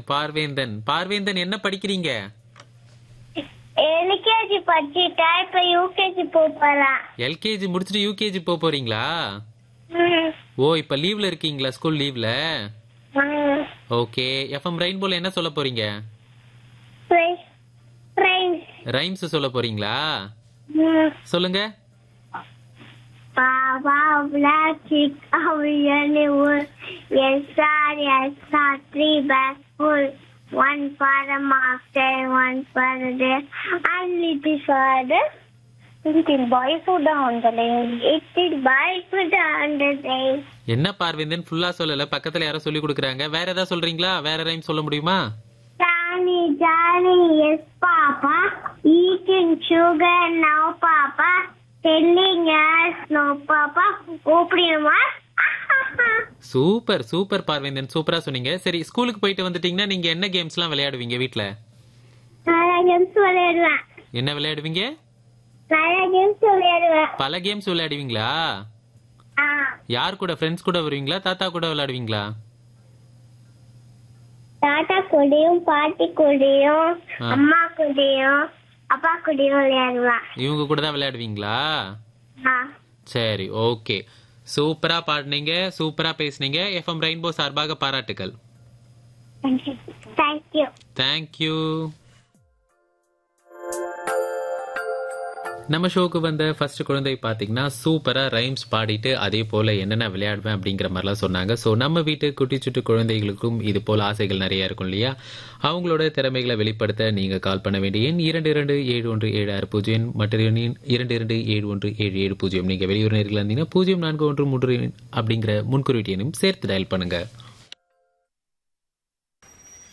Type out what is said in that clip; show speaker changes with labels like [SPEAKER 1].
[SPEAKER 1] பார்வேந்தன் பார்வேந்தன் என்ன படிக்கிறீங்க
[SPEAKER 2] எல்கேஜி படிச்சுட்டா இப்ப யூகேஜி போறேன்
[SPEAKER 1] எல்கேஜி முடிச்சுட்டு யூகேஜி போக போறீங்களா
[SPEAKER 2] ம்.
[SPEAKER 1] ஓ இப்ப லீவ்ல இருக்கீங்களா ஸ்கூல் லீவ்ல
[SPEAKER 2] ம்.
[SPEAKER 1] ஓகே எஃப்எம் ரெயின்போல என்ன சொல்ல போறீங்க
[SPEAKER 2] Friends. Friends.
[SPEAKER 1] ரைம்ஸ் சொல்ல போறீங்களா
[SPEAKER 2] ம்.
[SPEAKER 1] சொல்லுங்க
[SPEAKER 2] Baba black chick, how really wood. Yes, sir, yes, sir, three bags full. One for the master, one for the day. And little father. Little boy food on the lane. Little boy food on the lane.
[SPEAKER 1] என்ன பார்வேந்தன் ஃபுல்லா சொல்லல பக்கத்துல யாரோ சொல்லி கொடுக்குறாங்க வேற ஏதாவது சொல்றீங்களா வேற ரைம் சொல்ல முடியுமா
[SPEAKER 2] Johnny, Johnny, yes, Papa. Eating sugar now, Papa. Telling us no, Papa. Opening what?
[SPEAKER 1] Super super Parvendhan சூப்பரா சொன்னீங்க சரி ஸ்கூலுக்கு போயிட்டு வந்துட்டீங்கன்னா நீங்க என்ன கேம்ஸ்லாம் விளையாடுவீங்க வீட்ல
[SPEAKER 2] நிறைய கேம்ஸ் விளையாடுவேன்
[SPEAKER 1] என்ன விளையாடுவீங்க
[SPEAKER 2] நிறைய கேம்ஸ் விளையாடுவேன்
[SPEAKER 1] பல கேம்ஸ் விளையாடுவீங்களா
[SPEAKER 2] ஆ,
[SPEAKER 1] யார் கூட ஃப்ரெண்ட்ஸ் கூட வருவீங்களா தாத்தா கூட விளையாடுவீங்களா
[SPEAKER 2] தாத்தா கூடயும் பாட்டி கூடயும்
[SPEAKER 1] ஆ.
[SPEAKER 2] அம்மா கூடயும் அப்பா கூடயும் விளையாடுவேன்
[SPEAKER 1] இவங்க கூட தான் விளையாடுவீங்களா
[SPEAKER 2] ஆ,
[SPEAKER 1] சரி ஓகே சூப்பரா பாடுனீங்க சூப்பரா பேசுனீங்க எஃப்எம் ரெயின்போ சார்பாக பாராட்டுகள்
[SPEAKER 2] thank you
[SPEAKER 1] தேங்க்யூ நம்ம ஷோக்கு வந்த ஃபர்ஸ்ட் குழந்தை பார்த்தீங்கன்னா சூப்பராக ரைம்ஸ் பாடிட்டு அதே போல் என்னென்ன விளையாடுவேன் அப்படிங்கிற மாதிரிலாம் சொன்னாங்க ஸோ நம்ம வீட்டு குட்டி சுட்டு குழந்தைகளுக்கும் இது போல் ஆசைகள் நிறைய இருக்கும் இல்லையா அவங்களோட திறமைகளை வெளிப்படுத்த நீங்கள் கால் பண்ண வேண்டிய எண் இரண்டு இரண்டு ஏழு ஒன்று ஏழு ஆறு பூஜ்ஜியம் மற்ற எண் இரண்டு இரண்டு ஏழு ஒன்று ஏழு ஏழு பூஜ்ஜியம் நீங்கள் வெளியூர் நேரில் இருந்தீங்கன்னா பூஜ்ஜியம் நான்கு ஒன்று மூன்று அப்படிங்கிற முன்குறியீட்டு எண்ணும் சேர்த்து டயல் பண்ணுங்கள்